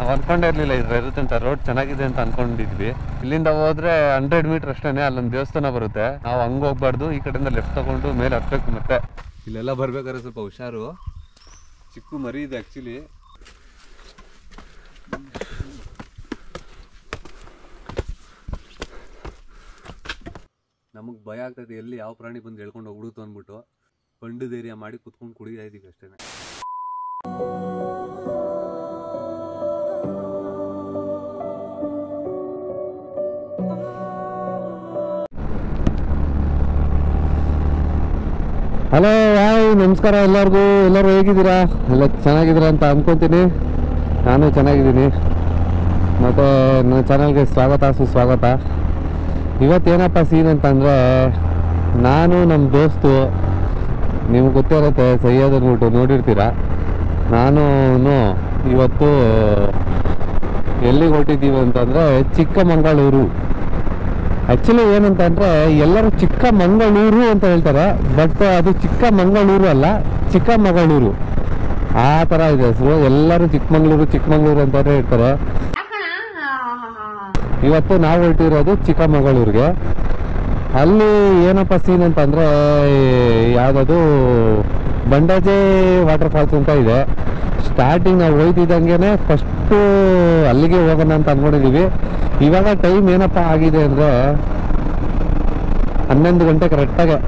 ನಾವು ಅನ್ಕೊಂಡೇ ಇರಲಿಲ್ಲ ಇದ್ರ ಇರುತ್ತೆ ಅಂತ ರೋಡ್ ಚೆನ್ನಾಗಿದೆ ಅಂತ ಅನ್ಕೊಂಡಿದ್ವಿ ಇಲ್ಲಿಂದ ಹೋದ್ರೆ ಹಂಡ್ರೆಡ್ ಮೀಟರ್ ಅಷ್ಟೇನೆ ಅಲ್ಲೊಂದು ದೇವಸ್ಥಾನ ಬರುತ್ತೆ ನಾವು ಹಂಗೆ ಹೋಗ್ಬಾರ್ದು ಈ ಕಡೆಯಿಂದ ಲೆಫ್ಟ್ ತಗೊಂಡು ಮೇಲೆ ಹತ್ಬೇಕು ಮತ್ತೆ ಇಲ್ಲೆಲ್ಲ ಬರ್ಬೇಕಾದ್ರೆ ಸ್ವಲ್ಪ ಹುಷಾರು ಚಿಕ್ಕ ಮರಿ ಇದೆ ಆ್ಯಕ್ಚುಲಿ ನಮಗೆ ಭಯ ಆಗ್ತದೆ ಎಲ್ಲಿ ಯಾವ ಪ್ರಾಣಿ ಬಂದು ಹೇಳ್ಕೊಂಡು ಹೋಗ್ಬಿಡುತ್ತು ಅಂದ್ಬಿಟ್ಟು ಬಂಡು ಧೈರ್ಯ ಮಾಡಿ ಕುತ್ಕೊಂಡು ಕುಡಿತಾ ಇದೀವಿ ಅಷ್ಟೇ ಹಲೋ ಹಾಯ್ ನಮಸ್ಕಾರ ಎಲ್ಲರಿಗೂ ಎಲ್ಲರೂ ಹೇಗಿದ್ದೀರಾ ಎಲ್ಲ ಚೆನ್ನಾಗಿದ್ದೀರಾ ಅಂತ ಅನ್ಕೊಂತೀನಿ ನಾನು ಚೆನ್ನಾಗಿದ್ದೀನಿ ಮತ್ತು ನನ್ನ ಚಾನಲ್ಗೆ ಸ್ವಾಗತ ಸುಸ್ವಾಗತ ಇವತ್ತೇನಪ್ಪ ಸೀನ್ ಅಂತಂದರೆ ನಾನು ನಮ್ಮ ದೋಸ್ತು ನಿಮ್ಗೆ ಗೊತ್ತಿರುತ್ತೆ ಸೈಯದ್ ಅಂದ್ಬಿಟ್ಟು ನೋಡಿರ್ತೀರ ನಾನು ಇವತ್ತು ಎಲ್ಲಿಗೆ ಹೊಟ್ಟಿದ್ದೀವಿ ಅಂತಂದರೆ ಚಿಕ್ಕಮಗಳೂರು ಆ್ಯಕ್ಚುಲಿ ಏನಂತಂದರೆ ಎಲ್ಲರೂ ಚಿಕ್ಕಮಗಳೂರು ಅಂತ ಹೇಳ್ತಾರೆ ಬಟ್ ಅದು ಚಿಕ್ಕಮಗಳೂರು ಅಲ್ಲ ಚಿಕ್ಕಮಗಳೂರು ಆ ಥರ ಇದೆ ಹೆಸರು ಎಲ್ಲರೂ ಚಿಕ್ಕಮಗಳೂರು ಚಿಕ್ಕಮಗಳೂರು ಅಂತಾನೆ ಹೇಳ್ತಾರೆ ಇವತ್ತು ನಾವು ಹೊರಟಿರೋದು ಚಿಕ್ಕಮಗಳೂರಿಗೆ ಅಲ್ಲಿ ಏನಪ್ಪ ಸೀನ್ ಅಂತಂದರೆ ಯಾವುದದು ಬಂಡಾಜೆ ವಾಟರ್ ಫಾಲ್ಸ್ ಅಂತ ಇದೆ ಸ್ಟಾರ್ಟಿಂಗ್ ನಾವು ಹೋಯ್ತಿದ್ದಂಗೆ ಫಸ್ಟು ಅಲ್ಲಿಗೆ ಹೋಗೋಣ ಅಂತ ಅಂದ್ಕೊಂಡಿದ್ದೀವಿ ಇವಾಗ ಟೈಮ್ ಏನಪ್ಪ ಆಗಿದೆ ಅಂದರೆ ಹನ್ನೊಂದು ಗಂಟೆ ಕರೆಕ್ಟಾಗೆ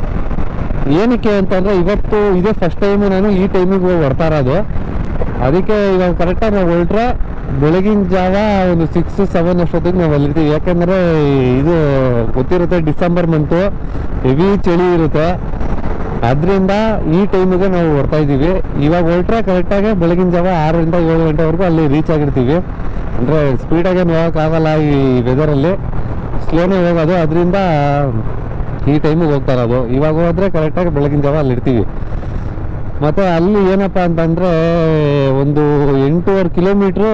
ಏನಕ್ಕೆ ಅಂತಂದರೆ ಇವತ್ತು ಇದೇ ಫಸ್ಟ್ ಟೈಮು ನಾನು ಈ ಟೈಮಿಗೆ ಹೋಗಿ ಹೊಡ್ತಾ ಇರೋದು ಅದಕ್ಕೆ ಇವಾಗ ಕರೆಕ್ಟಾಗಿ ನಾವು ಹೊರಟ್ರೆ ಬೆಳಗಿನ ಜಾವ ಒಂದು ಸಿಕ್ಸ್ ಸೆವೆನ್ ಅಷ್ಟೊತ್ತಿಗೆ ನಾವು ಅಲ್ಲಿರ್ತೀವಿ ಯಾಕಂದರೆ ಇದು ಗೊತ್ತಿರುತ್ತೆ ಡಿಸೆಂಬರ್ ಮಂತು ಹೆವಿ ಚಳಿ ಇರುತ್ತೆ ಅದರಿಂದ ಈ ಟೈಮಿಗೆ ನಾವು ಹೊರ್ತಾ ಇದ್ದೀವಿ ಇವಾಗ ಹೊರಟ್ರೆ ಕರೆಕ್ಟಾಗಿ ಬೆಳಗಿನ ಜಾವ ಆರರಿಂದ ಏಳು ಗಂಟೆವರೆಗೂ ಅಲ್ಲಿ ರೀಚ್ ಆಗಿರ್ತೀವಿ ಅಂದರೆ ಸ್ಪೀಡಾಗೇನು ಹೋಗೋಕ್ಕಾಗಲ್ಲ ಈ ವೆದರಲ್ಲಿ ಸ್ಲೋನೇ ಹೋಗೋದು ಅದರಿಂದ ಈ ಟೈಮಿಗೆ ಹೋಗ್ತಾ ಇರೋದು ಇವಾಗ ಹೋದರೆ ಕರೆಕ್ಟಾಗಿ ಬೆಳಗಿನ ಜಾವ ಅಲ್ಲಿ ಇರ್ತೀವಿ ಮತ್ತು ಅಲ್ಲಿ ಏನಪ್ಪ ಅಂತಂದರೆ ಒಂದು ಎಂಟೂವರೆ ಕಿಲೋಮೀಟ್ರು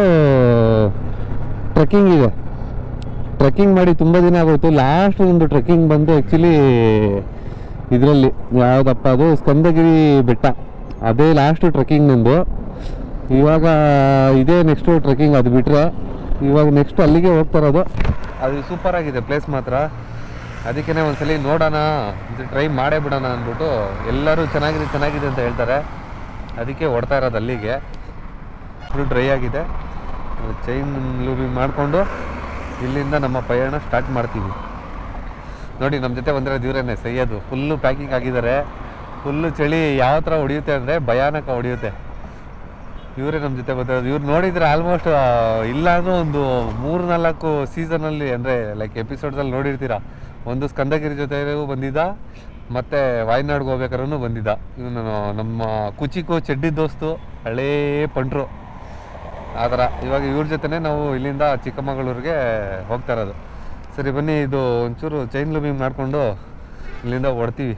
ಟ್ರೆಕ್ಕಿಂಗ್ ಇದೆ ಟ್ರೆಕ್ಕಿಂಗ್ ಮಾಡಿ ತುಂಬ ದಿನ ಆಗೋಯ್ತು ಲಾಸ್ಟ್ ಒಂದು ಟ್ರೆಕ್ಕಿಂಗ್ ಬಂದು ಆ್ಯಕ್ಚುಲಿ ಇದರಲ್ಲಿ ಯಾವುದಪ್ಪ ಅದು ಸ್ಕಂದಗಿರಿ ಬೆಟ್ಟ ಅದೇ ಲಾಸ್ಟ್ ಟ್ರೆಕ್ಕಿಂಗ್ ನಂದು ಇವಾಗ ಇದೇ ನೆಕ್ಸ್ಟು ಟ್ರೆಕ್ಕಿಂಗ್ ಅದು ಬಿಟ್ಟರೆ ಇವಾಗ ನೆಕ್ಸ್ಟ್ ಅಲ್ಲಿಗೆ ಹೋಗ್ತಾ ಇರೋದು ಅದು ಸೂಪರ್ ಆಗಿದೆ ಪ್ಲೇಸ್ ಮಾತ್ರ ಅದಕ್ಕೇ ಒಂದ್ಸಲಿ ನೋಡೋಣ ಇದು ಟ್ರೈ ಮಾಡೇ ಬಿಡೋಣ ಅಂದ್ಬಿಟ್ಟು ಎಲ್ಲರೂ ಚೆನ್ನಾಗಿದೆ ಚೆನ್ನಾಗಿದೆ ಅಂತ ಹೇಳ್ತಾರೆ ಅದಕ್ಕೆ ಹೊಡ್ತಾ ಇರೋದು ಅಲ್ಲಿಗೆ ಫುಲ್ ಡ್ರೈ ಆಗಿದೆ ಚೈನ್ ಲೂಬಿಂಗ್ ಮಾಡಿಕೊಂಡು ಇಲ್ಲಿಂದ ನಮ್ಮ ಪಯಣ ಸ್ಟಾರ್ಟ್ ಮಾಡ್ತೀವಿ ನೋಡಿ ನಮ್ಮ ಜೊತೆ ಬಂದಿರೋದು ಇವರೇನೆ ಸೈಯದು ಫುಲ್ಲು ಪ್ಯಾಕಿಂಗ್ ಆಗಿದ್ದಾರೆ ಫುಲ್ಲು ಚಳಿ ಯಾವ ಥರ ಹೊಡಿಯುತ್ತೆ ಅಂದರೆ ಭಯಾನಕ ಹೊಡಿಯುತ್ತೆ ಇವರೇ ನಮ್ಮ ಜೊತೆ ಬಂದಿರೋದು ಇವ್ರು ನೋಡಿದ್ರೆ ಆಲ್ಮೋಸ್ಟ್ ಇಲ್ಲ ಅಂದ್ರೂ ಒಂದು ಮೂರು ನಾಲ್ಕು ಸೀಸನಲ್ಲಿ ಅಂದರೆ ಲೈಕ್ ಎಪಿಸೋಡ್ಸಲ್ಲಿ ನೋಡಿರ್ತೀರ ಒಂದು ಸ್ಕಂದಗಿರಿ ಜೊತೆ ಬಂದಿದ್ದ ಮತ್ತು ವಾಯ್ನಾಡ್ಗೆ ಹೋಗ್ಬೇಕಾದ್ರೂ ಬಂದಿದ್ದ ಇವನು ನಮ್ಮ ಕುಚಿಕು ಚಡ್ಡಿ ದೋಸ್ತು ಹಳೇ ಪಂಟ್ರು ಆ ಥರ ಇವಾಗ ಇವ್ರ ಜೊತೆನೇ ನಾವು ಇಲ್ಲಿಂದ ಚಿಕ್ಕಮಗಳೂರಿಗೆ ಹೋಗ್ತಾ ಇರೋದು ಸರಿ ಬನ್ನಿ ಇದು ಒಂಚೂರು ಚೈನ್ ಲೂಬಿಂಗ್ ಮಾಡಿಕೊಂಡು ಇಲ್ಲಿಂದ ಹೊಡ್ತೀವಿ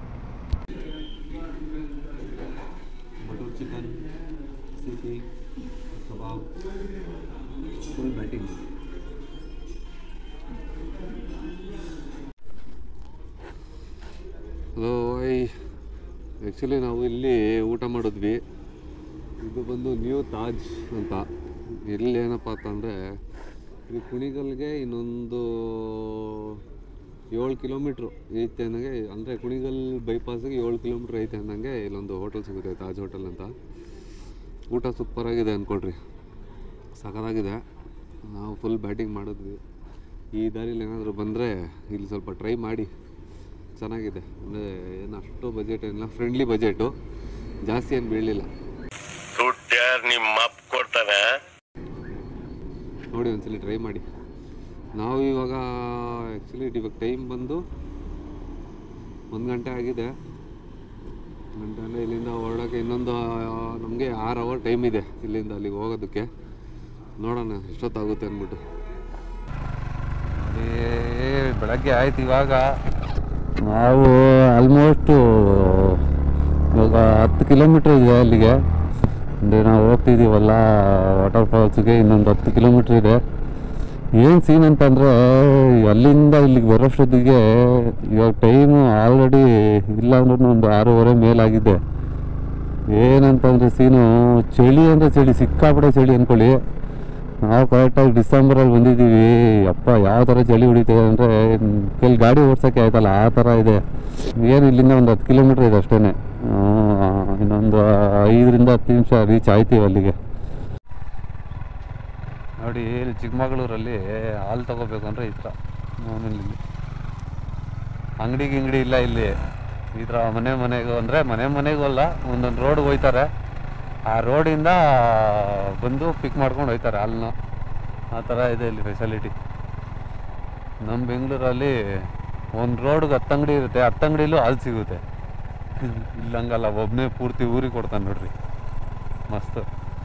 ಬಟರ್ ಚಿಕನ್ ಸಿಹಿ kebab full batting hello I actually ನಾವು ಇಲ್ಲಿ ಊಟ ಮಾಡಿದ್ವಿ ಇದು ಬಂದು ನ್ಯೂ ತಾಜ್ ಅಂತ ಇಲ್ಲಿ ಏನಪ್ಪ ಅಂತಂದರೆ ಇದು ಕುಣಿಗಲ್ಗೆ ಇನ್ನೊಂದು ಏಳು ಕಿಲೋಮೀಟ್ರು ಐತೆ ಅನ್ನಂಗೆ ಅಂದರೆ ಕುಣಿಗಲ್ ಬೈಪಾಸಿಗೆ ಏಳು ಕಿಲೋಮೀಟ್ರ್ ಐತೆ ಅನ್ನಂಗೆ ಇಲ್ಲೊಂದು ಹೋಟೆಲ್ ಸಿಗುತ್ತೆ ತಾಜ್ ಹೋಟೆಲ್ ಅಂತ ಊಟ ಸೂಪರಾಗಿದೆ ಅಂದ್ಕೊಳ್ರಿ ಸಖತ್ತಾಗಿದೆ ನಾವು ಫುಲ್ ಬ್ಯಾಟಿಂಗ್ ಮಾಡಿದ್ವಿ ಈ ದಾರಿಲಿ ಏನಾದರೂ ಬಂದರೆ ಇಲ್ಲಿ ಸ್ವಲ್ಪ ಟ್ರೈ ಮಾಡಿ ಚೆನ್ನಾಗಿದೆ ಅಂದರೆ ಏನು ಅಷ್ಟು ಬಜೆಟ್ ಏನಿಲ್ಲ ಫ್ರೆಂಡ್ಲಿ ಬಜೆಟು ಜಾಸ್ತಿ ಏನು ಬೀಳಲಿಲ್ಲ ದುಡ್ಡು ಯಾರು ನಿಮ್ಮ ಅಪ್ಪ ಕೊಡ್ತಾನೆ ನೋಡಿ ಒಂದ್ಸಲಿ ಟ್ರೈ ಮಾಡಿ ನಾವು ಇವಾಗ ಆ್ಯಕ್ಚುಲಿ ಇವಾಗ ಟೈಮ್ ಬಂದು ಒಂದು ಗಂಟೆ ಆಗಿದೆ ಗಂಟೆ ಅಂದರೆ ಇಲ್ಲಿಂದ ಹೊರಡೋಕ್ಕೆ ಇನ್ನೊಂದು ನಮಗೆ ಆರು ಅವರ್ ಟೈಮ್ ಇದೆ ಇಲ್ಲಿಂದ ಅಲ್ಲಿಗೆ ಹೋಗೋದಕ್ಕೆ ನೋಡೋಣ ಎಷ್ಟೊತ್ತಾಗುತ್ತೆ ಅಂದ್ಬಿಟ್ಟು ಏ ಬೆಳಗ್ಗೆ ಆಯ್ತು ಇವಾಗ ನಾವು ಆಲ್ಮೋಸ್ಟು ಇವಾಗ ಹತ್ತು ಕಿಲೋಮೀಟ್ರ್ ಇದೆ ಅಲ್ಲಿಗೆ ಅಂದರೆ ನಾವು ಹೋಗ್ತಿದ್ದೀವಲ್ಲ ವಾಟರ್ ಫಾಲ್ಸ್ಗೆ ಇನ್ನೊಂದು ಹತ್ತು ಕಿಲೋಮೀಟ್ರ್ ಇದೆ ಏನು ಸೀನ್ ಅಂತಂದರೆ ಅಲ್ಲಿಂದ ಇಲ್ಲಿಗೆ ಬರೋಷ್ಟೊತ್ತಿಗೆ ಇವಾಗ ಟೈಮು ಆಲ್ರೆಡಿ ಇಲ್ಲ ಅಂದ್ರೂ ಒಂದು ಆರೂವರೆ ಮೇಲಾಗಿದೆ ಏನಂತಂದರೆ ಸೀನು ಚಳಿ ಅಂದರೆ ಚಳಿ ಸಿಕ್ಕಾಪಟ್ಟೆ ಚಳಿ ಅಂದ್ಕೊಳ್ಳಿ ನಾವು ಕರೆಕ್ಟಾಗಿ ಡಿಸೆಂಬರಲ್ಲಿ ಬಂದಿದ್ದೀವಿ ಅಪ್ಪ ಯಾವ ಥರ ಚಳಿ ಹೊಡಿತಿದೆ ಅಂದರೆ ಕೆಲ ಗಾಡಿ ಓಡ್ಸೋಕ್ಕೆ ಆಯ್ತಲ್ಲ ಆ ಥರ ಇದೆ ಏನು ಇಲ್ಲಿಂದ ಒಂದು ಹತ್ತು ಕಿಲೋಮೀಟ್ರ್ ಇದೆ ಅಷ್ಟೇ ಇನ್ನೊಂದು ಐದರಿಂದ ಹತ್ತು ನಿಮಿಷ ರೀಚ್ ಆಯ್ತೀವಿ ಅಲ್ಲಿಗೆ ನೋಡಿ ಇಲ್ಲಿ ಚಿಕ್ಕಮಗಳೂರಲ್ಲಿ ಹಾಲು ತಗೋಬೇಕು ಅಂದರೆ ಈ ಥರ ಮಾಮೂಲಿ ಇಲ್ಲಿ ಅಂಗಡಿ ಗಿಂಗಡಿ ಇಲ್ಲ ಇಲ್ಲಿ ಈ ಥರ ಮನೆ ಮನೆಗೂ ಅಂದರೆ ಮನೆ ಮನೆಗೂ ಅಲ್ಲ ಒಂದೊಂದು ರೋಡ್ಗೆ ಹೋಯ್ತಾರೆ ಆ ರೋಡಿಂದ ಬಂದು ಪಿಕ್ ಮಾಡ್ಕೊಂಡು ಹೋಯ್ತಾರೆ ಹಾಲನ್ನ ಆ ಥರ ಇದೆ ಇಲ್ಲಿ ಫೆಸಿಲಿಟಿ ನಮ್ಮ ಬೆಂಗಳೂರಲ್ಲಿ ಒಂದು ರೋಡ್ಗೆ ಹತ್ತು ಅಂಗಡಿ ಇರುತ್ತೆ ಹತ್ತು ಅಂಗಡಿಲೂ ಹಾಲು ಸಿಗುತ್ತೆ ಇಲ್ಲಿ ಹಂಗಲ್ಲ ಒಬ್ಬನೇ ಪೂರ್ತಿ ಊರಿಗೆ ಕೊಡ್ತಾನೆ ನೋಡ್ರಿ ಮಸ್ತ್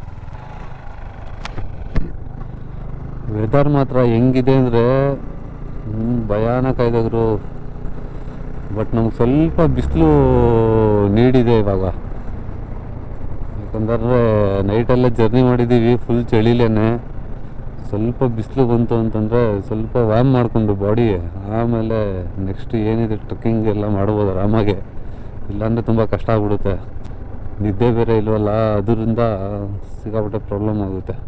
ವೆದರ್ ಮಾತ್ರ ಹೆಂಗಿದೆ ಅಂದರೆ ಭಯಾನಕ ಇದೆ ಗುರು ಬಟ್ ನಮ್ಗೆ ಸ್ವಲ್ಪ ಬಿಸಿಲು ನೀಡಿದೆ ಇವಾಗ ಯಾಕಂದ್ರೆ ನೈಟೆಲ್ಲ ಜರ್ನಿ ಮಾಡಿದ್ದೀವಿ ಫುಲ್ ಚಳಿಲೇನೆ ಸ್ವಲ್ಪ ಬಿಸಿಲು ಬಂತು ಅಂತಂದರೆ ಸ್ವಲ್ಪ ವ್ಯಾಮ್ ಮಾಡಿಕೊಂಡು ಬಾಡಿ ಆಮೇಲೆ ನೆಕ್ಸ್ಟ್ ಏನಿದೆ ಟ್ರೆಕ್ಕಿಂಗ್ ಎಲ್ಲ ಮಾಡ್ಬೋದು ಆರಾಮಾಗೆ ಇಲ್ಲಾಂದರೆ ತುಂಬ ಕಷ್ಟ ಆಗ್ಬಿಡುತ್ತೆ ನಿದ್ದೆ ಬೇರೆ ಇಲ್ವಲ್ಲ ಅದರಿಂದ ಸಿಕ್ಕಾಪಟ್ಟೆ ಪ್ರಾಬ್ಲಮ್ ಆಗುತ್ತೆ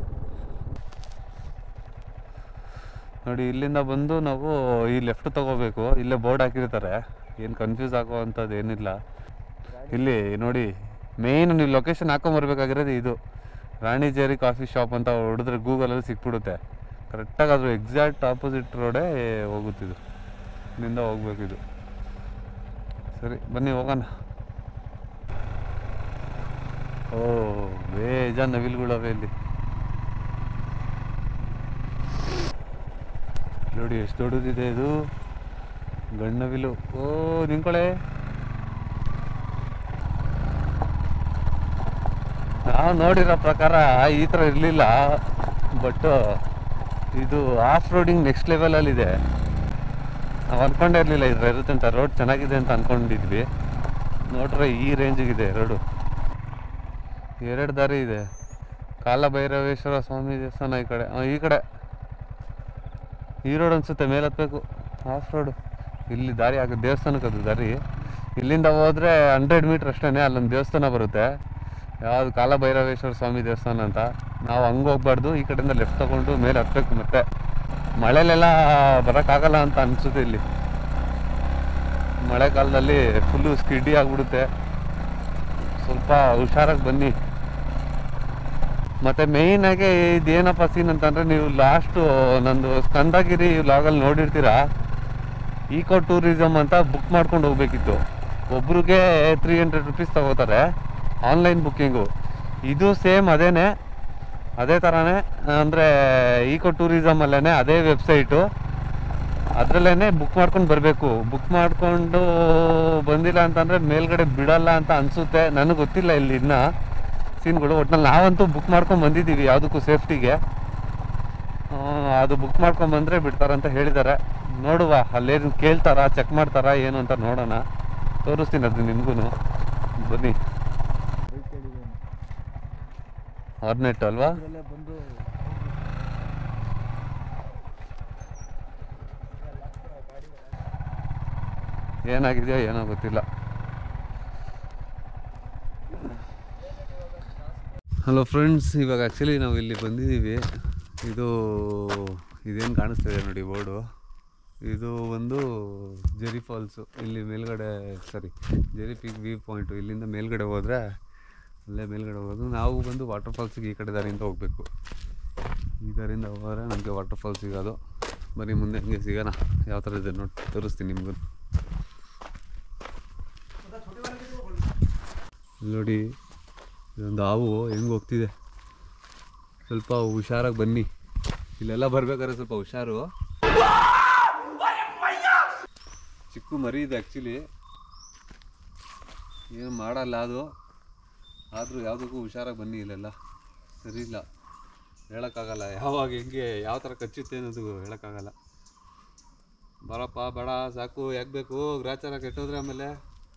ನೋಡಿ ಇಲ್ಲಿಂದ ಬಂದು ನಾವು ಈ ಲೆಫ್ಟ್ ತಗೋಬೇಕು ಇಲ್ಲೇ ಬೋರ್ಡ್ ಹಾಕಿರ್ತಾರೆ ಏನು ಕನ್ಫ್ಯೂಸ್ ಆಗುವಂಥದ್ದು ಏನಿಲ್ಲ ಇಲ್ಲಿ ನೋಡಿ ಮೇಯ್ನ್ ನೀವು ಲೊಕೇಶನ್ ಹಾಕೊಂಬರ್ಬೇಕಾಗಿರೋದು ಇದು ರಾಣಿ ಜೇರಿ ಕಾಫಿ ಶಾಪ್ ಅಂತ ಹೊಡೆದ್ರೆ ಗೂಗಲಲ್ಲಿ ಸಿಕ್ಬಿಡುತ್ತೆ ಕರೆಕ್ಟಾಗಿ ಅದ್ರ ಎಕ್ಸಾಕ್ಟ್ ಆಪೋಸಿಟ್ ರೋಡೇ ಹೋಗುತ್ತಿದ್ದು ಇಲ್ಲಿಂದ ಹೋಗ್ಬೇಕು ಇದು ಸರಿ ಬನ್ನಿ ಹೋಗೋಣ ಓ ಬೇಜಾನ್ ನವಿಲ್ಗಳವೆ ಇಲ್ಲಿ ನೋಡಿ ಎಷ್ಟು ದೊಡ್ಡದಿದೆ ಇದು ಗಣ್ಣವಿಲು ಓ ನಿಂಕೊಳೆ ನಾವು ನೋಡಿರೋ ಪ್ರಕಾರ ಈ ಥರ ಇರಲಿಲ್ಲ ಬಟ್ ಇದು ಆಫ್ ರೋಡಿಂಗ್ ನೆಕ್ಸ್ಟ್ ಲೆವೆಲಲ್ಲಿದೆ ನಾವು ಅಂದ್ಕೊಂಡೇ ಇರಲಿಲ್ಲ ಇದ್ರ ಇರುತ್ತೆ ಅಂತ ರೋಡ್ ಚೆನ್ನಾಗಿದೆ ಅಂತ ಅಂದ್ಕೊಂಡಿದ್ವಿ ನೋಡ್ರೆ ಈ ರೇಂಜಿಗಿದೆ ರೋಡು ಎರಡು ದಾರಿ ಇದೆ ಕಾಲಭೈರವೇಶ್ವರ ಸ್ವಾಮಿ ದೇವಸ್ಥಾನ ಈ ಕಡೆ ಆ, ಈ ಕಡೆ ಈ ರೋಡ್ ಅನ್ಸುತ್ತೆ ಮೇಲೆ ಹತ್ಬೇಕು ಆಫ್ ರೋಡು ಇಲ್ಲಿ ದಾರಿ ಆಗ ದೇವಸ್ಥಾನಕ್ಕೆ ಅದು ದಾರಿ ಇಲ್ಲಿಂದ ಹೋದರೆ ಹಂಡ್ರೆಡ್ ಮೀಟ್ರ್ ಅಷ್ಟೇ ಅಲ್ಲೊಂದು ದೇವಸ್ಥಾನ ಬರುತ್ತೆ ಯಾವುದು ಕಾಲಭೈರವೇಶ್ವರ ಸ್ವಾಮಿ ದೇವಸ್ಥಾನ ಅಂತ ನಾವು ಹಂಗೆ ಹೋಗ್ಬಾರ್ದು ಈ ಕಡೆಯಿಂದ ಲೆಫ್ಟ್ ತಗೊಂಡು ಮೇಲೆ ಹತ್ಬೇಕು ಮತ್ತೆ ಮಳೆಲೆಲ್ಲ ಬರೋಕ್ಕಾಗಲ್ಲ ಅಂತ ಅನಿಸುತ್ತೆ ಇಲ್ಲಿ ಮಳೆಗಾಲದಲ್ಲಿ ಫುಲ್ಲು ಸ್ಕಿಡ್ಡಿ ಆಗಿಬಿಡುತ್ತೆ ಸ್ವಲ್ಪ ಹುಷಾರಾಗಿ ಬನ್ನಿ ಮತ್ತೆ ಮೇಯ್ನ್ ಆಗಿ ಇದೇನಪ್ಪ ಸೀನ್ ಅಂತಂದ್ರೆ ನೀವು ಲಾಸ್ಟು ನಂದು ಸ್ಕಂದಗಿರಿ ಲಾಗಲ್ಲಿ ನೋಡಿರ್ತೀರಾ ಈಕೋ ಟೂರಿಸಮ್ ಅಂತ ಬುಕ್ ಮಾಡ್ಕೊಂಡು ಹೋಗ್ಬೇಕಿತ್ತು ಒಬ್ರಿಗೆ ತ್ರೀ ಹಂಡ್ರೆಡ್ ರುಪೀಸ್ ತಗೋತಾರೆ ಆನ್ಲೈನ್ ಬುಕ್ಕಿಂಗು ಇದು ಸೇಮ್ ಅದೇನೆ ಅದೇ ಥರನೇ ಅಂದರೆ ಈಕೋ ಟೂರಿಸಮಲ್ಲೇ ಅದೇ ವೆಬ್ಸೈಟು ಅದರಲ್ಲೇ ಬುಕ್ ಮಾಡ್ಕೊಂಡು ಬರಬೇಕು ಬುಕ್ ಮಾಡಿಕೊಂಡು ಬಂದಿಲ್ಲ ಅಂತಂದರೆ ಮೇಲ್ಗಡೆ ಬಿಡಲ್ಲ ಅಂತ ಅನಿಸುತ್ತೆ ನನಗೆ ಗೊತ್ತಿಲ್ಲ ಇಲ್ಲಿ ಇನ್ನೂ ಸೀನ್ಗಳು ಒಟ್ನಲ್ಲಿ ನಾವಂತೂ ಬುಕ್ ಮಾಡ್ಕೊಂಡು ಬಂದಿದ್ದೀವಿ ಯಾವುದಕ್ಕೂ ಸೇಫ್ಟಿಗೆ ಅದು ಬುಕ್ ಮಾಡ್ಕೊಂಡು ಬಂದರೆ ಬಿಡ್ತಾರಂತ ಹೇಳಿದ್ದಾರೆ ನೋಡುವ ಅಲ್ಲೇನು ಕೇಳ್ತಾರಾ ಚೆಕ್ ಮಾಡ್ತಾರಾ ಏನು ಅಂತ ನೋಡೋಣ ತೋರಿಸ್ತೀನಿ ಅದು ನಿಮಗೂ ಬನ್ನಿ ಆರ್ನೆಟ್ ಅಲ್ವಾ ಬಂದು ಏನಾಗಿದೆಯೋ ಏನೋ ಗೊತ್ತಿಲ್ಲ ಹಲೋ ಫ್ರೆಂಡ್ಸ್ ಇವಾಗ ಆ್ಯಕ್ಚುಲಿ ನಾವು ಇಲ್ಲಿ ಬಂದಿದ್ದೀವಿ ಇದು ಇದೇನು ಕಾಣಿಸ್ತಿದೆ ನೋಡಿ ಬೋರ್ಡು ಇದು ಒಂದು ಜೆರಿ ಫಾಲ್ಸು ಇಲ್ಲಿ ಮೇಲ್ಗಡೆ sorry Jeri peak view point ಇಲ್ಲಿಂದ ಮೇಲ್ಗಡೆ ಹೋದರೆ ಅಲ್ಲೇ ಮೇಲ್ಗಡೆ ಹೋಗೋದು ನಾವು ಬಂದು ವಾಟರ್ ಫಾಲ್ಸಿಗೆ ಈ ಕಡೆ ದಾರಿಯಿಂದ ಹೋಗಬೇಕು ಈ ದಾರಿಯಿಂದ ಹೋದರೆ ನಮಗೆ ವಾಟರ್ ಫಾಲ್ಸ್ ಸಿಗೋದು ಬನ್ನಿ ಮುಂದೆ ಹಂಗೆ ಸಿಗೋಣ ಯಾವ ಥರ ಇದೆ ನೋಡಿ ತೋರಿಸ್ತೀನಿ ನಿಮಗೂ ಇಲ್ಲಿ ನೋಡಿ ಇದೊಂದು ಹಾವು ಹೆಂಗೆ ಹೋಗ್ತಿದೆ ಸ್ವಲ್ಪ ಹುಷಾರಾಗಿ ಬನ್ನಿ ಇಲ್ಲೆಲ್ಲ ಬರ್ಬೇಕಾದ್ರೆ ಸ್ವಲ್ಪ ಹುಷಾರು ಚಿಕ್ಕ ಮರಿ ಇದೆ ಆ್ಯಕ್ಚುಲಿ ಏನು ಮಾಡಲ್ಲ ಅದು ಆದರೂ ಯಾವುದಕ್ಕೂ ಹುಷಾರಾಗಿ ಬನ್ನಿ ಇಲ್ಲೆಲ್ಲ ಸರಿ ಇಲ್ಲ ಹೇಳೋಕ್ಕಾಗಲ್ಲ ಯಾವಾಗ ಹೆಂಗೆ ಯಾವ ಥರ ಕಚ್ಚುತ್ತೆ ಅನ್ನೋದು ಹೇಳೋಕ್ಕಾಗಲ್ಲ ಬರಪ್ಪ ಬೇಡ ಸಾಕು ಯಾಕೆ ಬೇಕು ಗ್ರಾಚಾರ ಕೆಟ್ಟೋದ್ರೆ ಆಮೇಲೆ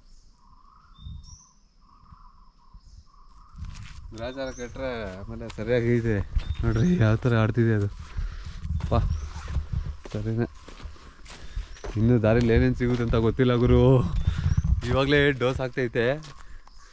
ಗ್ರಾಚಾರ ಕೆಟ್ಟರೆ ಆಮೇಲೆ ಸರಿಯಾಗಿ ಇದೆ ನೋಡ್ರಿ ಯಾವ ಥರ ಆಡ್ತಿದೆ ಅದು ಪಾ ಸರಿನೇ ಇನ್ನು ದಾರಿಲಿ ಏನೇನು ಸಿಗುತ್ತೆ ಅಂತ ಗೊತ್ತಿಲ್ಲ ಗುರು ಇವಾಗಲೇ ಡೋಸ್ ಆಗ್ತೈತೆ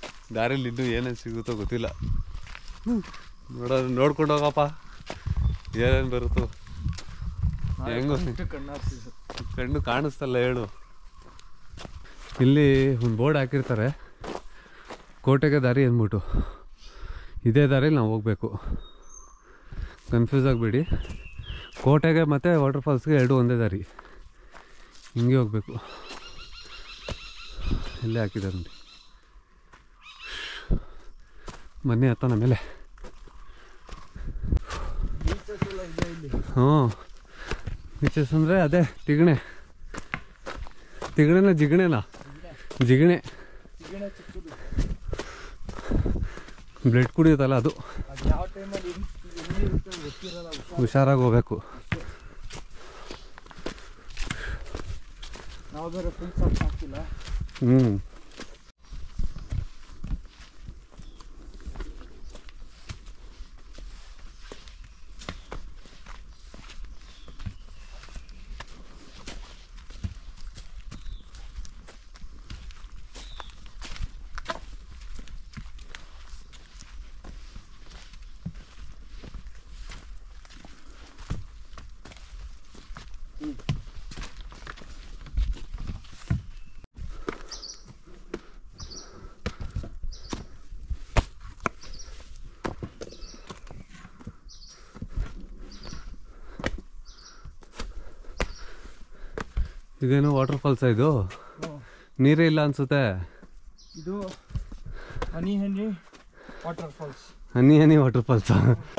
ದಾರಿಲಿ ಇನ್ನೂ ಏನೇನು ಸಿಗುತ್ತೋ ಗೊತ್ತಿಲ್ಲ ನೋಡೋದು ನೋಡ್ಕೊಂಡು ಹೋಗಪ್ಪ ಏನೇನು ಬರುತ್ತೋ ಹೆಂಗೋ ಕಣ್ಣಾರ್ಸಿದ್ರು ಕಣ್ಣು ಕಾಣಿಸ್ತಲ್ಲ ಹೇಳು ಇಲ್ಲಿ ಒಂದು ಬೋರ್ಡ್ ಹಾಕಿರ್ತಾರೆ ಕೋಟೆಗೆ ದಾರಿ ಅಂದ್ಬಿಟ್ಟು ಇದೇ ದಾರಿಲಿ ನಾವು ಹೋಗಬೇಕು ಕನ್ಫ್ಯೂಸ್ ಆಗಬೇಡಿ ಕೋಟೆಗೆ ಮತ್ತು ವಾಟರ್ ಫಾಲ್ಸ್ಗೆ ಎರಡು ಒಂದೇ ದಾರಿ ಹಿಂಗೆ ಹೋಗಬೇಕು ಇಲ್ಲೇ ಹಾಕಿದ್ದಾರೆ ನೋಡಿ ಮನೆ ಹತ್ತನ ಮೇಲೆ ಬೀಚಸ್ ಎಲ್ಲ ಇದೆ ಇಲ್ಲಿ ಹ್ಞೂ ಬೀಚಸ್ ಅಂದರೆ ಅದೇ ತಿಗಣೆ ತಿಗಣೆನ ಜಿಗಣೆನಾ ಜಿಗಣೆ ಈಗಿನ ಚಿಕ್ಕದು ಬ್ಲಡ್ ಕುಡಿಯುತ್ತಲ್ಲ ಅದು ಅದು ಯಾವ ಟೈಮಲ್ಲಿ ಎಲ್ಲಿರುತ್ತೆ ಗೊತ್ತಿರಲ್ಲ ಹುಷಾರ್ ಹುಷಾರಾಗಿ ಹೋಗ್ಬೇಕು ನಾವು ಬೇರೆ ಫುಲ್ ಸಾಕ್ಸ್ ಹಾಕ್ತಿಲ್ಲ ಹ್ಞೂ ಇದೇನು ವಾಟರ್ ಫಾಲ್ಸ್ ಇದು ನೀರೇ ಇಲ್ಲ ಅನ್ಸುತ್ತೆ ಇದು ಹನಿ ಹನಿ ವಾಟರ್ ಫಾಲ್ಸ್ ಹನಿ ಹನಿ ವಾಟರ್ ಫಾಲ್ಸ್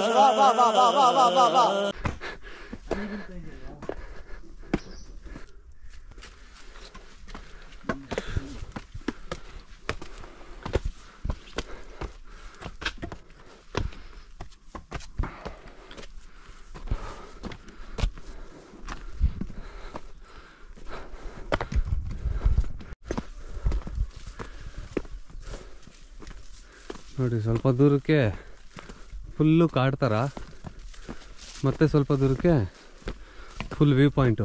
ನೋಡಿ ಸ್ವಲ್ಪ ದೂರಕ್ಕೆ ಫುಲ್ಲು ಕಾಡ್ ಥರ ಮತ್ತೆ ಸ್ವಲ್ಪ ದೂರಕ್ಕೆ ಫುಲ್ ವ್ಯೂ ಪಾಯಿಂಟು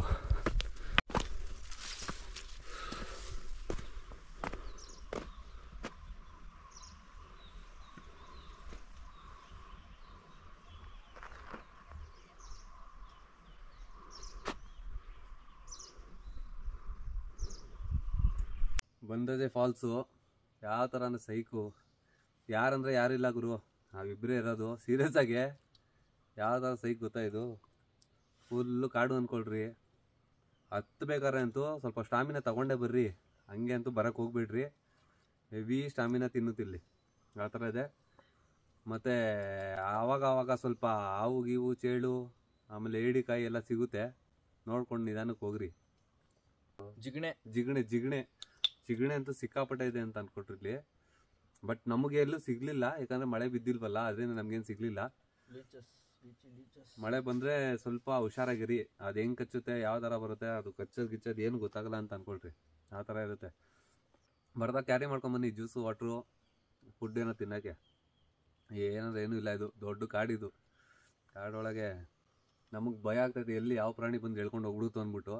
ಬಂದದೇ ಫಾಲ್ಸು ಯಾವ ಥರನ ಸೈಕು ಯಾರಂದ್ರೆ ಯಾರಿಲ್ಲ ಗುರು ನಾವಿಬ್ಬರೇ ಇರೋದು ಸೀರಿಯಸ್ ಆಗಿ ಯಾವ ಥರ ಸೈಕ್ ಗೊತ್ತಾ ಇದು ಫುಲ್ಲು ಕಾಡು ಅಂದ್ಕೊಳ್ರಿ ಹತ್ಬೇಕಾರೆ ಅಂತೂ ಸ್ವಲ್ಪ ಸ್ಟಾಮಿನ ತಗೊಂಡೇ ಬರ್ರಿ ಹಂಗೆ ಅಂತೂ ಬರಕ್ಕೆ ಹೋಗ್ಬೇಡ್ರಿ ಹೆವಿ ಸ್ಟಾಮಿನ ತಿನ್ನುತ್ತಿಲ್ಲಿ ಆ ಥರ ಇದೆ ಮತ್ತು ಆವಾಗ ಆವಾಗ ಸ್ವಲ್ಪ ಹಾವು ಗೀವು ಚೇಳು ಆಮೇಲೆ ಏಡಿಕಾಯಿ ಎಲ್ಲ ಸಿಗುತ್ತೆ ನೋಡ್ಕೊಂಡು ನಿಧಾನಕ್ಕೆ ಹೋಗ್ರಿ ಜಿಗಣೆ ಜಿಗಣೆ ಜಿಗಣೆ ಜಿಗಣೆ ಅಂತೂ ಸಿಕ್ಕಾಪಟ್ಟೆ ಇದೆ ಅಂತ ಅನ್ಕೊಟ್ರಿಲ್ಲಿ ಬಟ್ ನಮಗೆ ಎಲ್ಲೂ ಸಿಗ್ಲಿಲ್ಲ ಯಾಕಂದ್ರೆ ಮಳೆ ಬಿದ್ದಿಲ್ವಲ್ಲ ಅದರಿಂದ ನಮ್ಗೇನು ಸಿಗ್ಲಿಲ್ಲ ಲೀಚಸ್ ಲೀಚಿ ಲೀಚಸ್ ಮಳೆ ಬಂದ್ರೆ ಸ್ವಲ್ಪ ಹುಷಾರಾಗಿರಿ ಅದು ಹೆಂಗ್ ಕಚ್ಚುತ್ತೆ ಯಾವ ಥರ ಬರುತ್ತೆ ಅದು ಕಚ್ಚೋದು ಗಿಚ್ಚೋದು ಏನು ಗೊತ್ತಾಗಲ್ಲ ಅಂತ ಅನ್ಕೊಳ್ರಿ ಆ ಥರ ಇರುತ್ತೆ ಬರ್ದಾಗ ಕ್ಯಾರಿ ಮಾಡ್ಕೊಂಬನ್ನಿ ಜ್ಯೂಸು ವಾಟ್ರು ಫುಡ್ ಏನೋ ತಿನ್ನೋಕ್ಕೆ ಏನಂದ್ರೆ ಏನೂ ಇಲ್ಲ ಇದು ದೊಡ್ಡ ಕಾಡಿದು ಕಾಡೊಳಗೆ ನಮಗೆ ಭಯ ಆಗ್ತೈತೆ ಎಲ್ಲಿ ಯಾವ ಪ್ರಾಣಿ ಬಂದು ಹೇಳ್ಕೊಂಡು ಹೋಗ್ಬಿಡುತ್ತು ಅಂದ್ಬಿಟ್ಟು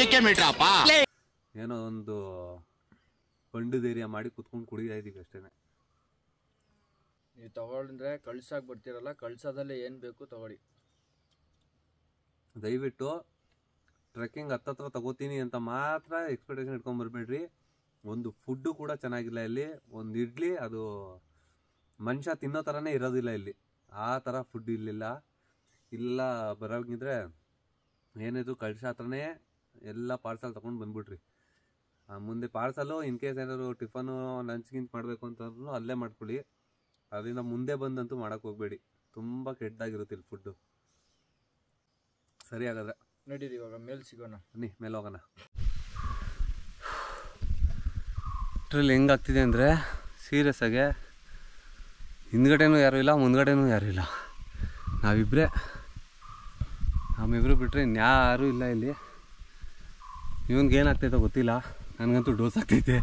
ಏನೋ ಒಂದು ಬಂಡು ಧೈರ್ಯ ಮಾಡಿ ಕುತ್ಕೊಂಡು ಕುಡಿತಾ ಇದೀವಿ ಅಷ್ಟೇನೆ ನೀವು ತಗೊಂಡ್ರೆ ಕಳ್ಸಾಕ್ ಬರ್ತೀರಲ್ಲ ಕಳ್ಸೋದಲ್ಲೇ ಏನು ಬೇಕು ತಗೊಳ್ಳಿ ದಯವಿಟ್ಟು ಟ್ರೆಕ್ಕಿಂಗ್ ಹತ್ತತ್ರ ತಗೋತೀನಿ ಅಂತ ಮಾತ್ರ ಎಕ್ಸ್ಪೆಕ್ಟೇಷನ್ ಇಟ್ಕೊಂಡ್ ಬರ್ಬೇಡ್ರಿ ಒಂದು ಫುಡ್ಡು ಕೂಡ ಚೆನ್ನಾಗಿಲ್ಲ ಇಲ್ಲಿ ಒಂದು ಇಡ್ಲಿ ಅದು ಮನುಷ್ಯ ತಿನ್ನೋ ಥರನೇ ಇರೋದಿಲ್ಲ ಇಲ್ಲಿ ಆ ಥರ ಫುಡ್ ಇಲ್ಲಿಲ್ಲ ಇಲ್ಲ ಬರೋಂಗಿದ್ರೆ ಏನಿದ್ರು ಕಳ್ಸ ಹತ್ರನೇ ಎಲ್ಲ ಪಾರ್ಸಲ್ ತೊಗೊಂಡು ಬಂದ್ಬಿಡ್ರಿ ಆ, ಮುಂದೆ ಪಾರ್ಸಲು ಇನ್ ಕೇಸ್ ಏನಾದ್ರು ಟಿಫನು ಲಂಚ್ ಗಿಂಚ್ ಮಾಡಬೇಕು ಅಂತಂದ್ರೂ ಅಲ್ಲೇ ಮಾಡ್ಕೊಳ್ಳಿ ಅದರಿಂದ ಮುಂದೆ ಬಂದಂತೂ ಮಾಡಕ್ಕೆ ಹೋಗ್ಬೇಡಿ ತುಂಬ ಕೆಟ್ಟದಾಗಿರುತ್ತೆ ಇಲ್ಲಿ ಫುಡ್ಡು ಸರಿ ಹಾಗಾದ್ರೆ ನಡೀರಿ ಇವಾಗ ಮೇಲ್ ಸಿಗೋಣ ಬನ್ನಿ ಮೇಲೆ ಹೋಗೋಣ ಇದ್ರಲ್ಲಿ ಹೆಂಗಾಗ್ತಿದೆ ಅಂದರೆ ಸೀರಿಯಸ್ ಆಗಿ ಹಿಂದ್ಗಡೆನೂ ಯಾರೂ ಇಲ್ಲ ಮುಂದ್ಗಡೆನೂ ಯಾರೂ ಇಲ್ಲ ನಾವಿಬ್ಬರೇ ನಮ್ಮಿಬ್ರು ಬಿಟ್ಟರೆ ಇನ್ಯಾರೂ ಇಲ್ಲ ಇಲ್ಲಿ ಇವನ್ಗೆ ಏನಾಗ್ತೈತೋ ಗೊತ್ತಿಲ್ಲ ನನಗಂತೂ ಡೋಸ್ ಆಗ್ತೈತೆ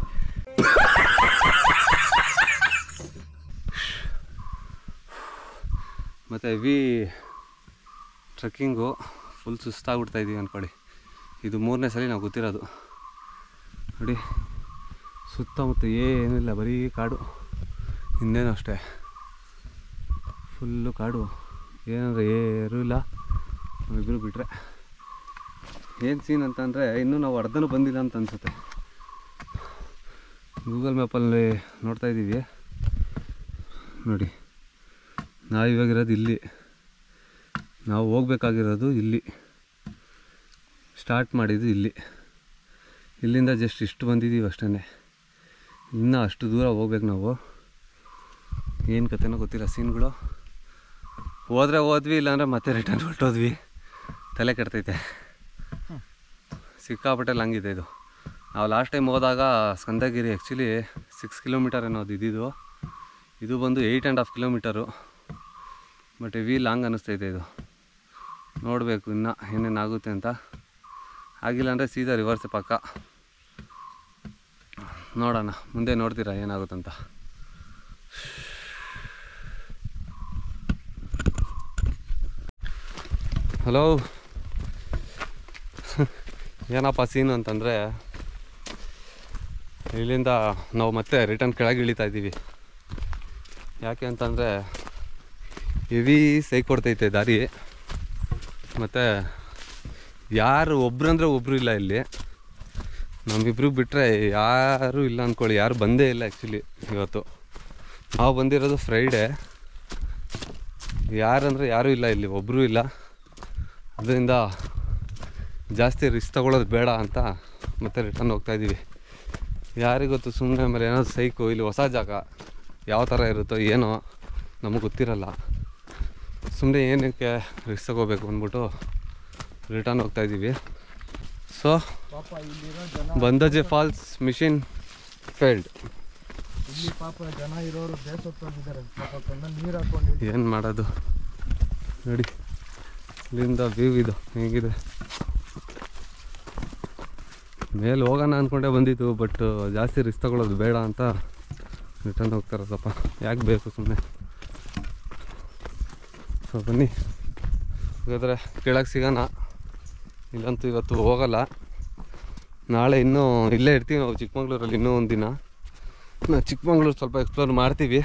ಮತ್ತು ಹೆವಿ ಟ್ರೆಕ್ಕಿಂಗು ಫುಲ್ ಸುಸ್ತಾಗ್ಬಿಡ್ತಾ ಇದೀವಿ ಅಂದ್ಕೊಳ್ಳಿ ಇದು ಮೂರನೇ ಸಲ ನಾವು ಗೊತ್ತಿರೋದು ನೋಡಿ ಸುತ್ತಮುತ್ತ ಏನಿಲ್ಲ ಬರೀ ಕಾಡು ಹಿಂದೇನೂ ಅಷ್ಟೇ ಫುಲ್ಲು ಕಾಡು ಏನಂದ್ರೆ ಏನೂ ಇಲ್ಲ ನಾವಿಬ್ಬರು ಬಿಟ್ಟರೆ ಏನು ಸೀನ್ ಅಂತಂದರೆ ಇನ್ನೂ ನಾವು ಅರ್ಧನೂ ಬಂದಿಲ್ಲ ಅಂತ ಅನಿಸುತ್ತೆ ಗೂಗಲ್ ಮ್ಯಾಪಲ್ಲಿ ನೋಡ್ತಾ ಇದ್ದೀವಿ ನೋಡಿ ನಾವು ಇವಾಗಿರೋದು ಇಲ್ಲಿ ನಾವು ಹೋಗ್ಬೇಕಾಗಿರೋದು ಇಲ್ಲಿ ಸ್ಟಾರ್ಟ್ ಮಾಡಿದ್ದು ಇಲ್ಲಿ ಇಲ್ಲಿಂದ ಜಸ್ಟ್ ಇಷ್ಟು ಬಂದಿದ್ದೀವಿ ಅಷ್ಟೇ ಇನ್ನೂ ಅಷ್ಟು ದೂರ ಹೋಗ್ಬೇಕು ನಾವು ಏನು ಕತೆನೋ ಗೊತ್ತಿಲ್ಲ ಸೀನ್ಗಳು ಹೋದ್ರೆ ಹೋದ್ವಿ ಇಲ್ಲಾಂದ್ರೆ ಮತ್ತೆ ರಿಟರ್ನ್ ಹೊರಟೋದ್ವಿ ತಲೆ ಕೆಡ್ತೈತೆ ಸಿಕ್ಕಾಪಟ್ಟೆ ಹಂಗಿದೆ ಇದು ನಾವು ಲಾಸ್ಟ್ ಟೈಮ್ ಹೋದಾಗ ಸ್ಕಂದಗಿರಿ ಆ್ಯಕ್ಚುಲಿ ಸಿಕ್ಸ್ ಕಿಲೋಮೀಟರ್ ಏನೋ ಅದು ಇದ್ದಿದ್ದು ಇದು ಬಂದು eight and half kilometre but we long ಅನ್ನಿಸ್ತೈತೆ ಇದು ನೋಡಬೇಕು ಇನ್ನು ಏನೇನಾಗುತ್ತೆ ಅಂತ ಆಗಿಲ್ಲ ಅಂದರೆ ಸೀದಾ ರಿವರ್ಸ್ ಪಕ್ಕ ನೋಡೋಣ ಮುಂದೆ ನೋಡ್ತೀರಾ ಏನಾಗುತ್ತಂತ ಹಲೋ ಏನಪ್ಪ ಸೀನು ಅಂತಂದರೆ ಇಲ್ಲಿಂದ ನಾವು ಮತ್ತೆ ರಿಟರ್ನ್ ಕೆಳಗೆ ಇಳಿತಾ ಇದ್ದೀವಿ ಯಾಕೆ ಅಂತಂದರೆ ಹೆವಿ ಸೈ ಕೊಡ್ತೈತೆ ದಾರಿ ಮತ್ತು ಯಾರು ಒಬ್ರಂದ್ರೆ ಒಬ್ಬರು ಇಲ್ಲ ಇಲ್ಲಿ ನಮ್ಮಿಬ್ರು ಬಿಟ್ಟರೆ ಯಾರೂ ಇಲ್ಲ ಅಂದ್ಕೊಳ್ಳಿ ಯಾರು ಬಂದೇ ಇಲ್ಲ ಆ್ಯಕ್ಚುಲಿ ಇವತ್ತು ನಾವು ಬಂದಿರೋದು ಫ್ರೈಡೇ ಯಾರಂದರೆ ಯಾರೂ ಇಲ್ಲ ಇಲ್ಲಿ ಒಬ್ಬರೂ ಇಲ್ಲ ಅದರಿಂದ ಜಾಸ್ತಿ ರಿಸ್ಕ್ ತಗೊಳ್ಳೋದು ಬೇಡ ಅಂತ ಮತ್ತೆ ರಿಟರ್ನ್ ಹೋಗ್ತಾ ಇದ್ದೀವಿ ಯಾರಿಗೊತ್ತು ಸುಮ್ಮನೆ ಆಮೇಲೆ ಏನಾದ್ರು ಸೈಕು ಇಲ್ಲಿ ಹೊಸ ಜಾಗ ಯಾವ ಥರ ಇರುತ್ತೋ ಏನೋ ನಮಗೆ ಗೊತ್ತಿರಲ್ಲ ಸುಮ್ಮನೆ ಏನಕ್ಕೆ ರಿಸ್ಕ್ ತಗೋಬೇಕು ಅಂದ್ಬಿಟ್ಟು ರಿಟರ್ನ್ ಹೋಗ್ತಾ ಇದ್ದೀವಿ ಸೊ ಪಾಪ ಇಲ್ಲಿರೋ ಜನ ಬಂದಜೆ ಫಾಲ್ಸ್ ಮಿಷಿನ್ ಫೇಲ್ಡ್ ಇಲ್ಲಿ ಪಾಪ ಜನ ಇರೋರು ಬೇಸೊತ್ತಿದ್ದಾರೆ ಪಾಪ ಕಣ್ಣಲ್ಲಿ ನೀರು ಹಾಕೊಂಡು ಏನು ಮಾಡೋದು ನೋಡಿ ಇಲ್ಲಿಂದ ವ್ಯೂ ಇದು ಹೇಗಿದೆ ಮೇಲೆ ಹೋಗೋಣ ಅಂದ್ಕೊಂಡೆ ಬಂದಿದ್ದು ಬಟ್ ಜಾಸ್ತಿ ರಿಸ್ಕ್ ತಗೊಳ್ಳೋದು ಬೇಡ ಅಂತ ರಿಟರ್ನ್ ಹೋಗ್ತಾರದಪ್ಪ ಯಾಕೆ ಬೇಕು ಸುಮ್ಮನೆ ಸೊ ಬನ್ನಿ ಹಾಗಾದರೆ ಕೆಳಗೆ ಸಿಗೋಣ ಇಲ್ಲಂತೂ ಇವತ್ತು ಹೋಗಲ್ಲ ನಾಳೆ ಇನ್ನೂ ಇಲ್ಲೇ ಇರ್ತೀವಿ ನಾವು ಚಿಕ್ಕಮಂಗ್ಳೂರಲ್ಲಿ ಇನ್ನೂ ಒಂದು ದಿನ ನಾವು ಚಿಕ್ಕಮಂಗ್ಳೂರು ಸ್ವಲ್ಪ ಎಕ್ಸ್ಪ್ಲೋರ್ ಮಾಡ್ತೀವಿ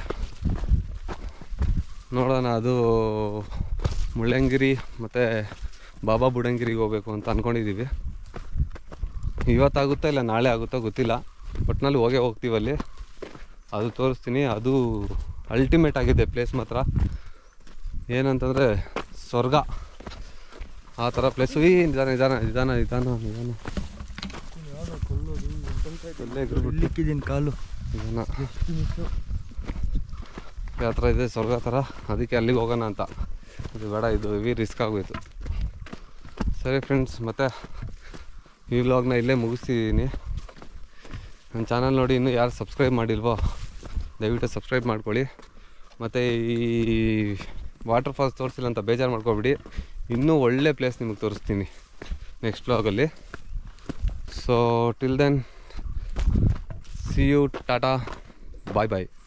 ನೋಡೋಣ ಅದು ಮುಳ್ಳಂಗಿರಿ ಮತ್ತು ಬಾಬಾ ಬುಡಂಗಿರಿಗೆ ಹೋಗ್ಬೇಕು ಅಂತ ಅಂದ್ಕೊಂಡಿದ್ದೀವಿ ಇವತ್ತಾಗುತ್ತಾ ಇಲ್ಲ ನಾಳೆ ಆಗುತ್ತೋ ಗೊತ್ತಿಲ್ಲ ಒಟ್ಟಿನಲ್ಲಿ ಹೋಗೇ ಹೋಗ್ತೀವಿ ಅಲ್ಲಿ ಅದು ತೋರಿಸ್ತೀನಿ ಅದು ಅಲ್ಟಿಮೇಟ್ ಆಗಿದೆ ಪ್ಲೇಸ್ ಮಾತ್ರ ಏನಂತಂದರೆ ಸ್ವರ್ಗ ಆ ಥರ ಪ್ಲೇಸು ಈ ನಿಧಾನ ನಿಧಾನ ನಿಧಾನ ನಿಧಾನ ನಿಧಾನ ಯಾವುದೋ ಕೊಲ್ಲೋದು ಎಂತೆಂತ ಎಲ್ಲೇ ಎಗ್ರು ಇಲ್ಲಿಕ್ಕಿದ್ದೀನಿ ಕಾಲು ನಿಧಾನ ಎಷ್ಟು ಮಿಸ್ಸು ಯಾವ ಥರ ಇದೆ ಸ್ವರ್ಗ ಥರ ಅದಕ್ಕೆ ಅಲ್ಲಿಗೆ ಹೋಗೋಣ ಅಂತ ಇದು ಬೇಡ ಇದು ಹೆವಿ ರಿಸ್ಕ್ ಆಗೋಯ್ತು ಸರಿ ಫ್ರೆಂಡ್ಸ್ ಮತ್ತು ಈ ವ್ಲಾಗ್ನ ಇಲ್ಲೇ ಮುಗಿಸ್ತಿದ್ದೀನಿ ನನ್ನ ಚಾನಲ್ ನೋಡಿ ಇನ್ನೂ ಯಾರು ಸಬ್ಸ್ಕ್ರೈಬ್ ಮಾಡಿಲ್ವೋ ದಯವಿಟ್ಟು ಸಬ್ಸ್ಕ್ರೈಬ್ ಮಾಡ್ಕೊಳ್ಳಿ ಮತ್ತು ಈ ವಾಟರ್ ಫಾಲ್ಸ್ ತೋರಿಸಿಲ್ಲ ಅಂತ ಬೇಜಾರು ಮಾಡ್ಕೊಬಿಡಿ ಇನ್ನೂ ಒಳ್ಳೆ ಪ್ಲೇಸ್ ನಿಮಗೆ ತೋರಿಸ್ತೀನಿ ನೆಕ್ಸ್ಟ್ ವ್ಲಾಗಲ್ಲಿ so till then see you tata bye bye